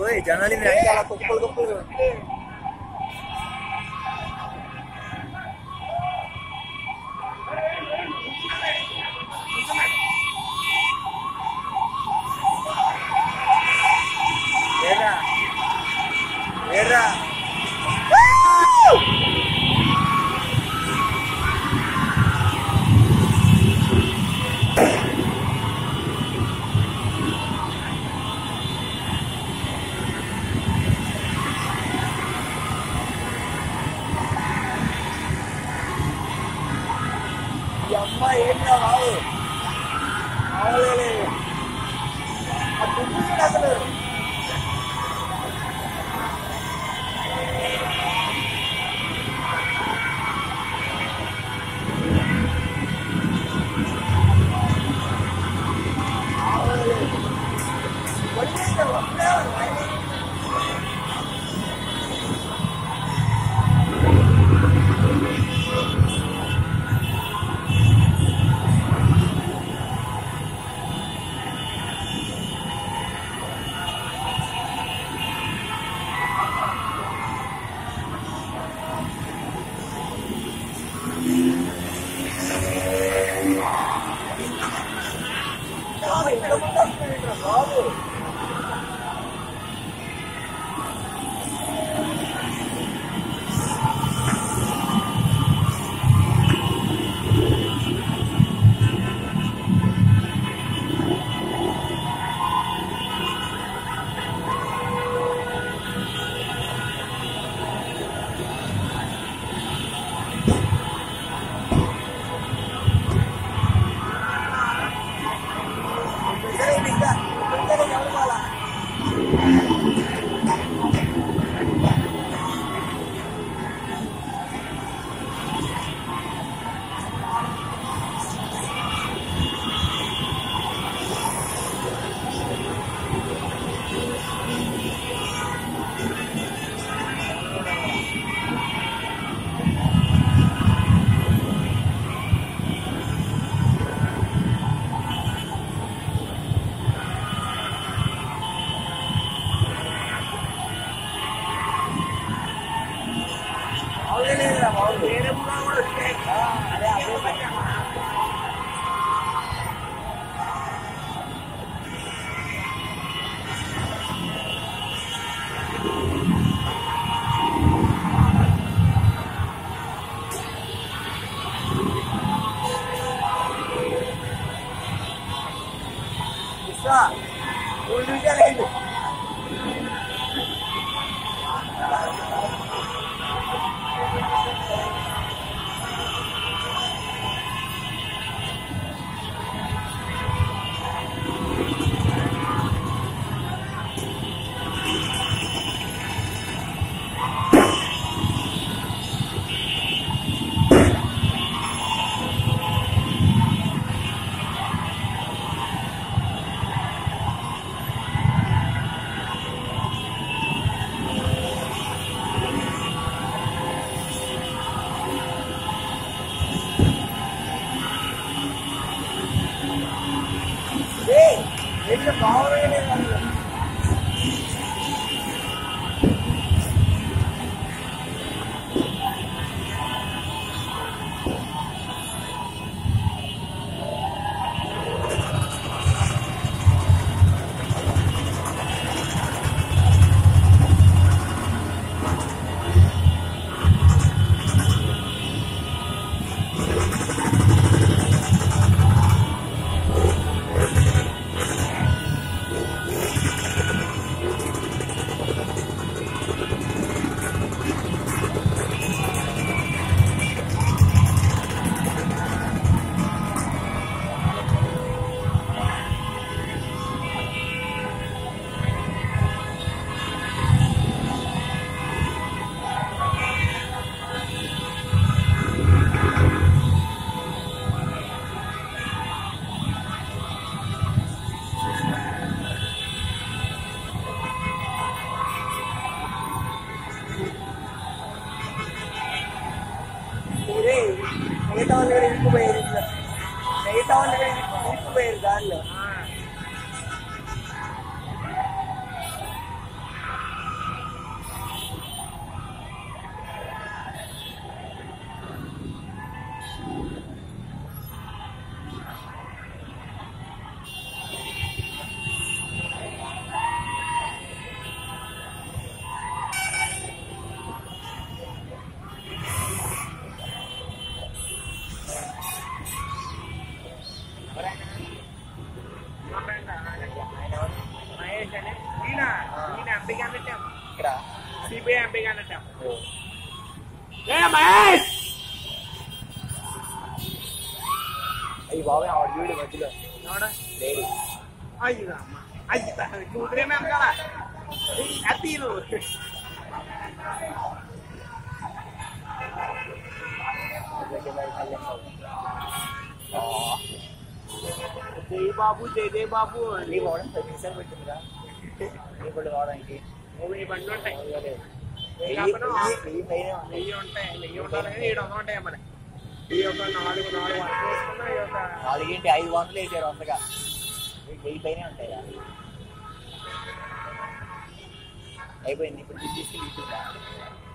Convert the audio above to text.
పోయి జనాలు ఇవి వెనకాల కుప్పలు కుప్పలు ఏరా ఏరా ఈ అమ్మాయి ఏంటో రావు రావలేదు ఆ దుమ్ము చూడు అసలు రావలేదు. వదిలేస్తే వదిలేవాలి. రావు, ఇక్కడ ముందు వస్తుంది ఇక్కడ రావు. సరే, ఇది ఇంకా ఇంకా ఎవరు కావాలా? అవలేదురా బాబు. ఆ, అదే అదే పని. ఇస్తా. మూడు నిమిషాలు అయింది ఏయ్, ఏంటి బాగోలేదు అసలు. ఒరేయ్, మిగతా వాళ్ళు కూడా ఇరుక్కుపోయారు ఇంట్లో. మిగతా వాళ్ళు కూడా ఇరుక్కు- ఇరుక్కుపోయారు దారిలో మహేష్ అయ్యి బాబాయ్ ఆవిడ వీడు మధ్యలో ఎవడా? లేడీ అయ్యో అమ్మ అయ్యి కూతురేమే కదా హ్యాపీ నువ్వు జై బాబు జై జై బాబు నీ వాడడం పది నిమిషాలు పెట్టిందిరా నీ పళ్ళు వాడడానికి మూడు బండ్లు ఉంటాయి వెయ్యి కాకపోతే వెయ్యి- వెయ్యి పైనే ఉంది వెయ్యి ఉంటాయి వెయ్యి ఉండాలి కానీ ఏడు వందలు ఉంటాయి మన ఈ యొక్క నాలుగు నాలుగు వందలు వేసుకున్నా ఈ యొక్క నాలుగేంటి ఐదు వందలు వేసారు వందగా వెయ్యి పైనే ఉంటాయా అయిపోయింది ఇప్పుడు తీసుకెళ్ళి ఇచ్చిందా